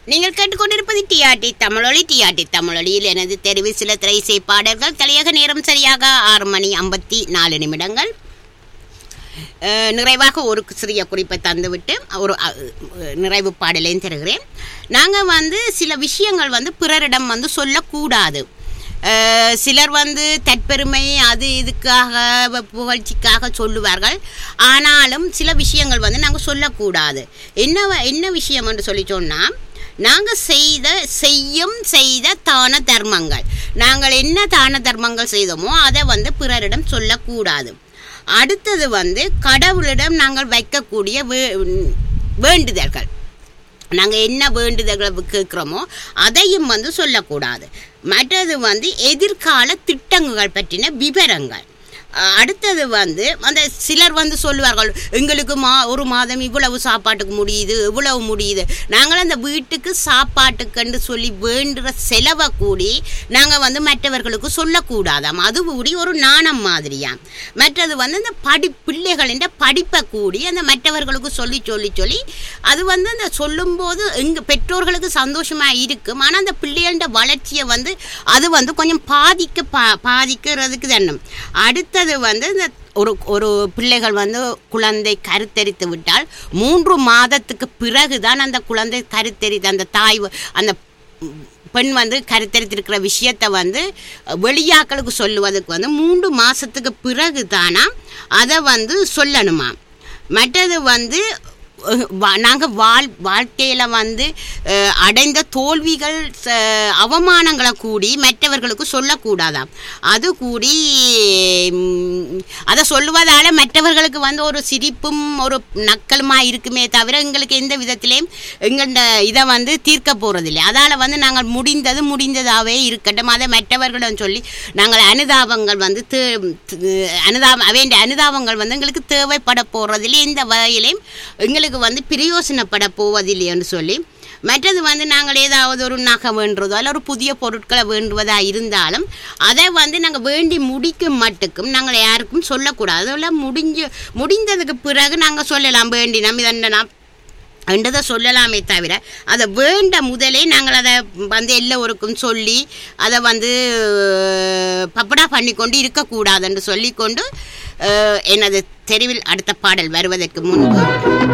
நீங்கள் கேட்டுக்கொண்டிருப்பது டிஆர்டி தமிழொலி டிஆர்டி தமிழொலியில் எனது தெரிவு சில திரைசை பாடல்கள் தலையக நேரம் சரியாக ஆறு மணி ஐம்பத்தி நாலு நிமிடங்கள் அஹ், நிறைவாக ஒரு சிறிய குறிப்பை தந்துவிட்டு ஒரு அஹ், நிறைவு பாடலையும் தருகிறேன் நாங்கள் வந்து சில விஷயங்கள் வந்து பிறரிடம் வந்து சொல்லக்கூடாது அஹ், சிலர் வந்து தற்பெருமை அது இதுக்காக புகழ்ச்சிக்காக சொல்லுவார்கள் ஆனாலும் சில விஷயங்கள் வந்து நாங்கள் சொல்லக்கூடாது என்ன வ- என்ன விஷயம் என்று சொல்லி சொன்னால் நாங்கள் செய்த செய்யும் செய்த தான தர்மங்கள் நாங்கள் என்ன தான தர்மங்கள் செய்தோமோ அதை வந்து பிறரிடம் சொல்லக்கூடாது அடுத்தது வந்து கடவுளிடம் நாங்கள் வைக்கக்கூடிய வே- வேண்டுதல்கள் நாங்கள் என்ன வேண்டுதல்கள் கேட்குறோமோ அதையும் வந்து சொல்லக்கூடாது மற்றது வந்து எதிர்கால திட்டங்கள் பற்றின விவரங்கள் அஹ் அடுத்தது வந்து அந்த சிலர் வந்து சொல்லுவார்கள் எங்களுக்கு மா ஒரு மாதம் இவ்வளவு சாப்பாட்டுக்கு முடியுது இவ்வளவு முடியுது நாங்கள் அந்த வீட்டுக்கு சாப்பாட்டுக்குன்னு சொல்லி வேண்டுற செலவை கூடி நாங்கள் வந்து மற்றவர்களுக்கு சொல்லக்கூடாதாம் அது கூடி ஒரு நாணம் மாதிரியாம் மற்றது வந்து அந்த படி பிள்ளைகளின் படிப்பை கூடி அந்த மற்றவர்களுக்கு சொல்லி சொல்லி சொல்லி அது வந்து அந்த சொல்லும்போது எங்கள் பெற்றோர்களுக்கு சந்தோஷமாக இருக்கும் ஆனால் அந்த பிள்ளைகளோட வளர்ச்சியை வந்து அது வந்து கொஞ்சம் பாதிக்க பா பாதிக்கிறதுக்கு தானே அடுத்தது வந்து இந்த ஒரு ஒரு பிள்ளைகள் வந்து குழந்தை கருத்தரித்து விட்டால் மூன்று மாதத்துக்கு பிறகுதான் அந்த குழந்தை கருத்தரித்து அந்த தாய் வ- அந்த பெண் வந்து கருத்தரித்திருக்கிற விஷயத்தை வந்து வெளியாக்களுக்கு சொல்லுவதற்கு வந்து மூன்று மாதத்துக்கு பிறகு தானா அதை வந்து சொல்லணுமா மற்றது வந்து நாங்கள் வாழ் வாழ்க்கையில் வந்து அஹ், அடைந்த தோல்விகள் ச- அவமானங்களை கூடி மற்றவர்களுக்கு சொல்லக்கூடாதாம் அது கூடி ம், அதை சொல்லுவதால் மற்றவர்களுக்கு வந்து ஒரு சிரிப்பும் ஒரு நக்கலுமா இருக்குமே தவிர எங்களுக்கு எந்த விதத்திலையும் எங்கள்ட இதை வந்து தீர்க்க போகிறதில்லை அதால் வந்து நாங்கள் முடிந்தது முடிந்ததாகவே இருக்கட்டும் அதை மற்றவர்களிடம் சொல்லி நாங்கள் அனுதாபங்கள் வந்து தே- தே- அனுதாபம் வேண்டிய அனுதாபங்கள் வந்து எங்களுக்கு தேவைப்பட போகிறதில்லை எந்த வகையிலையும் எங்களுக்கு வந்து பிரயோசனப்பட போவதில்லைன்னு சொல்லி மற்றது வந்து நாங்கள் ஏதாவது ஒரு நகை வேண்டுறதோ அல்ல ஒரு புதிய பொருட்களை வேண்டுவதா இருந்தாலும் அதை வந்து நாங்கள் வேண்டி முடிக்கும் மட்டுக்கும் நாங்கள் யாருக்கும் சொல்லக்கூடாது அதெல்லாம் முடிஞ்சு முடிந்ததுக்கு பிறகு நாங்கள் சொல்லலாம் வேண்டி நம்ம இதை என்றதை சொல்லலாமே தவிர அதை வேண்ட முதலே நாங்கள் அதை வந்து எல்லோருக்கும் சொல்லி அதை வந்து பப்படா பண்ணி கொண்டு இருக்கக்கூடாது என்று சொல்லிக்கொண்டு அஹ், எனது தெருவில் அடுத்த பாடல் வருவதற்கு முன்பு